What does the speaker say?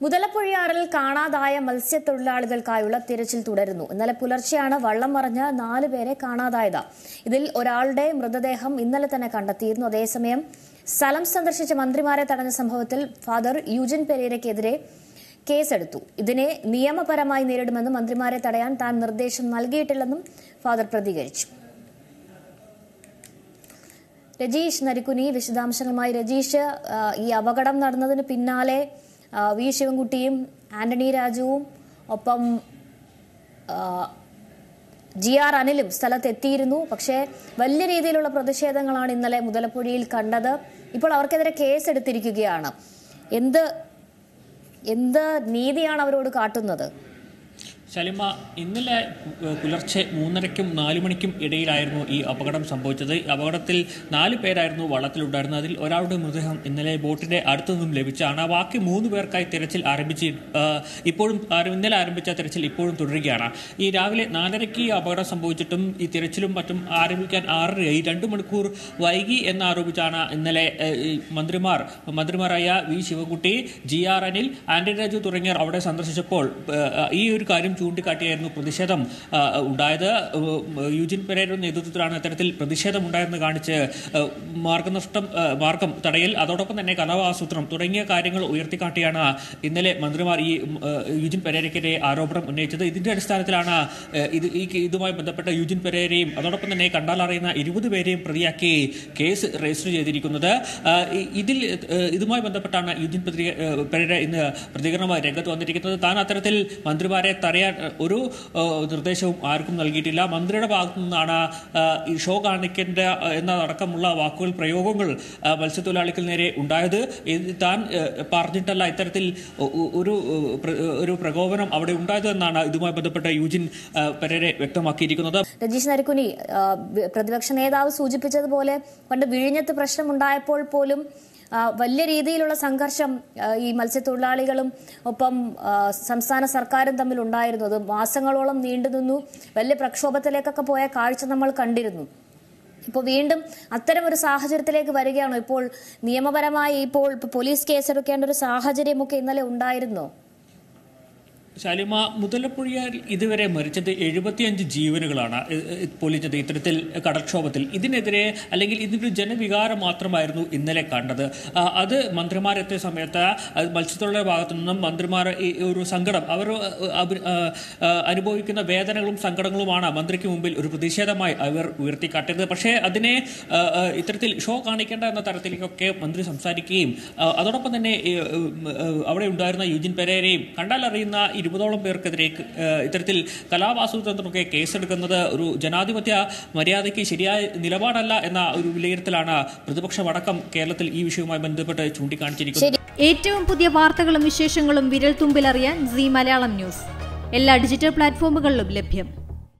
മുതലപ്പുഴയാറിൽ കാണാതായ മത്സ്യത്തൊഴിലാളികൾക്കായുള്ള തിരച്ചിൽ തുടരുന്നു ഇന്നലെ പുലർച്ചെയാണ് വള്ളം മറിഞ്ഞ് നാല് പേരെ കാണാതായത് ഇതിൽ ഒരാളുടെ മൃതദേഹം ഇന്നലെ തന്നെ കണ്ടെത്തിയിരുന്നു അതേസമയം സ്ഥലം സന്ദർശിച്ച മന്ത്രിമാരെ തടഞ്ഞ സംഭവത്തിൽ ഫാദർ യുജിൻ പെരേരയ്ക്കെതിരെ കേസെടുത്തു ഇതിനെ നിയമപരമായി നേരിടുമെന്ന് മന്ത്രിമാരെ തടയാൻ താൻ നിർദ്ദേശം നൽകിയിട്ടില്ലെന്നും ഫാദർ പ്രതികരിച്ചു രജീഷ് നരിക്കുനി വിശദാംശങ്ങളുമായി രജീഷ് ആ, ഈ അപകടം നടന്നതിന് പിന്നാലെ ആ, വി ശിവൻകുട്ടിയും ആന്റണി രാജുവും ഒപ്പം ആ, ജി ആർ അനിലും സ്ഥലത്തെത്തിയിരുന്നു പക്ഷേ വലിയ രീതിയിലുള്ള പ്രതിഷേധങ്ങളാണ് ഇന്നലെ മുതലപ്പുഴയിൽ കണ്ടത് ഇപ്പോൾ അവർക്കെതിരെ കേസെടുത്തിരിക്കുകയാണ് എന്ത് എന്ത് നീതിയാണ് അവരോട് കാട്ടുന്നത് ശലിമ ഇന്നലെ ഏഹ്, പുലർച്ചെ മൂന്നരയ്ക്കും നാലു മണിക്കും ഇടയിലായിരുന്നു ഈ അപകടം സംഭവിച്ചത് ഈ അപകടത്തിൽ നാല് പേരായിരുന്നു വള്ളത്തിലുണ്ടായിരുന്നത് അതിൽ ഒരാളുടെ മൃതദേഹം ഇന്നലെ ബോട്ടിന്റെ അടുത്തു നിന്നും ലഭിച്ചാണ് ബാക്കി മൂന്ന് പേർക്കായി തിരച്ചിൽ ആരംഭിച്ച് ഏഹ്, ഇപ്പോഴും ആരം- ഇന്നലെ ആരംഭിച്ച തിരച്ചിൽ ഇപ്പോഴും തുടരുകയാണ് ഈ രാവിലെ നാലരയ്ക്ക് ഈ അപകടം സംഭവിച്ചിട്ടും ഈ തിരച്ചിലും മറ്റും ആരംഭിക്കാൻ ആറരയായി രണ്ട് മണിക്കൂർ വൈകി എന്നാരോപിച്ചാണ് ഇന്നലെ ഏഹ്, ഈ മന്ത്രിമാർ മന്ത്രിമാരായ V Sivakutty G R Anil Antony Raju തുടങ്ങിയവർ അവിടെ സന്ദർശിച്ചപ്പോൾ ഏഹ്, ഈ ഒരു കാര്യം ചൂണ്ടിക്കാട്ടിയായിരുന്നു പ്രതിഷേധം ആ, ഉണ്ടായത് ഏഹ്, യുജിൻ പെരേരയുടെ നേതൃത്വത്തിലാണ് ഇത്തരത്തിൽ പ്രതിഷേധം ഉണ്ടായെന്ന് കാണിച്ച് ഏഹ്, മാർഗനഷ്ടം ഏഹ്, മാർഗം തടയൽ അതോടൊപ്പം തന്നെ കലാവാസൂത്രണം തുടങ്ങിയ കാര്യങ്ങൾ ഉയർത്തിക്കാട്ടിയാണ് ഇന്നലെ മന്ത്രിമാർ ഈ ഏഹ്, യുജിൻ പെരേരയ്ക്കെതിരെ ആരോപണം ഉന്നയിച്ചത് ഇതിന്റെ അടിസ്ഥാനത്തിലാണ് ഏഹ്, ഇത് ഈ ഇതുമായി ബന്ധപ്പെട്ട യുജിൻ പെരേരയും അതോടൊപ്പം തന്നെ കണ്ടാലറിയുന്ന ഇരുപത് പേരെയും പ്രതിയാക്കി കേസ് രജിസ്റ്റർ ചെയ്തിരിക്കുന്നത് ആ, ഇ- ഇതിൽ ഏഹ്, ഇതുമായി ബന്ധപ്പെട്ടാണ് യുജിൻ പെരേ- ഏഹ്, പെരേര ഇന്ന് പ്രതികരണമായി രംഗത്ത് വന്നിരിക്കുന്നത് താൻ അത്തരത്തിൽ മന്ത്രിമാരെ തടയാൻ ഏഹ്, ഒരു ഏഹ്, നിർദ്ദേശവും ആർക്കും നൽകിയിട്ടില്ല മന്ത്രിയുടെ ഭാഗത്തു നിന്നാണ് ഏഹ്, ഈ ഷോ കാണിക്കേണ്ട ഏഹ്, എന്നതടക്കമുള്ള വാക്കുകൾ പ്രയോഗങ്ങൾ ഏഹ്, മത്സ്യത്തൊഴിലാളികൾ നേരെ ഉണ്ടായത് ഇത് താൻ ഏഹ്, പറഞ്ഞിട്ടല്ല ഇത്തരത്തിൽ ഒ- ഒ- ഒരു ഏഹ്, പ്ര- ഒരു പ്രകോപനം അവിടെ ഉണ്ടായത് എന്നാണ് ഇതുമായി ബന്ധപ്പെട്ട യുജിൻ ഏഹ്, പെരേരെ വ്യക്തമാക്കിയിരിക്കുന്നത് രജീഷ് നരിക്കുനി ആ, വി- പ്രതിപക്ഷ നേതാവ് സൂചിപ്പിച്ചതുപോലെ പണ്ട് വിഴിഞ്ഞത്ത് പ്രശ്നമുണ്ടായപ്പോൾ പോലും ആ, വലിയ രീതിയിലുള്ള സംഘർഷം ആ, ഈ മത്സ്യത്തൊഴിലാളികളും ഒപ്പം ആ, സംസ്ഥാന സർക്കാരും തമ്മിൽ ഉണ്ടായിരുന്നു അത് മാസങ്ങളോളം നീണ്ടുനിന്നു വലിയ പ്രക്ഷോഭത്തിലേക്കൊക്കെ പോയ കാഴ്ച നമ്മൾ കണ്ടിരുന്നു ഇപ്പോൾ വീണ്ടും അത്തരം ഒരു സാഹചര്യത്തിലേക്ക് വരികയാണോ ഇപ്പോൾ നിയമപരമായി ഇപ്പോൾ ഇപ്പൊ പോലീസ് കേസെടുക്കേണ്ട ഒരു സാഹചര്യമൊക്കെ ഇന്നലെ ഉണ്ടായിരുന്നോ ശാലിമ മുതലപ്പുഴയാൽ ഇതുവരെ മരിച്ചത് എഴുപത്തിയഞ്ച് ജീവനുകളാണ് ഇ- ഇ- പൊലിഞ്ഞത് ഇത്തരത്തിൽ കടൽക്ഷോഭത്തിൽ ഇതിനെതിരെ അല്ലെങ്കിൽ ഇതിനൊരു ജനവികാരം മാത്രമായിരുന്നു ഇന്നലെ കണ്ടത് ആ, അത് മന്ത്രിമാരെത്തിയ സമയത്ത് അത് മത്സ്യത്തൊഴിലാളി ഭാഗത്തു നിന്നും മന്ത്രിമാർ ഈ ഒരു സങ്കടം അവർ അഭി- ആ, ആ, അനുഭവിക്കുന്ന വേദനകളും സങ്കടങ്ങളുമാണ് മന്ത്രിക്ക് മുമ്പിൽ ഒരു പ്രതിഷേധമായി അവർ ഉയർത്തിക്കാട്ടിയത് പക്ഷേ അതിനെ ആ, ആ, ഇത്തരത്തിൽ ഷോ കാണിക്കേണ്ട എന്ന തരത്തിലേക്കൊക്കെ മന്ത്രി സംസാരിക്കുകയും ആ, അതോടൊപ്പം തന്നെ ഈ, ഉം, ഉം, അവിടെ ഉണ്ടായിരുന്ന യുജിൻ പെരേരയും കണ്ടാലറിയുന്ന ഇരുപതോളം പേർക്കെതിരെ ആ, ഇത്തരത്തിൽ കലാവാസൂത്രത്തിനൊക്കെ കേസെടുക്കുന്നത് ഒരു ജനാധിപത്യ മര്യാദയ്ക്ക് ശരിയായ നിലപാടല്ല എന്ന ഒരു വിലയിരുത്തലാണ് പ്രതിപക്ഷമടക്കം കേരളത്തിൽ ഈ വിഷയവുമായി ബന്ധപ്പെട്ട് ചൂണ്ടിക്കാണിച്ചിരിക്കുന്നത് ഏറ്റവും പുതിയ വാർത്തകളും വിശേഷങ്ങളും വിരൽ തുമ്പിലറിയാൻ സി മലയാളം ന്യൂസ് എല്ലാ ഡിജിറ്റൽ പ്ലാറ്റ്ഫോമുകളിലും ലഭ്യം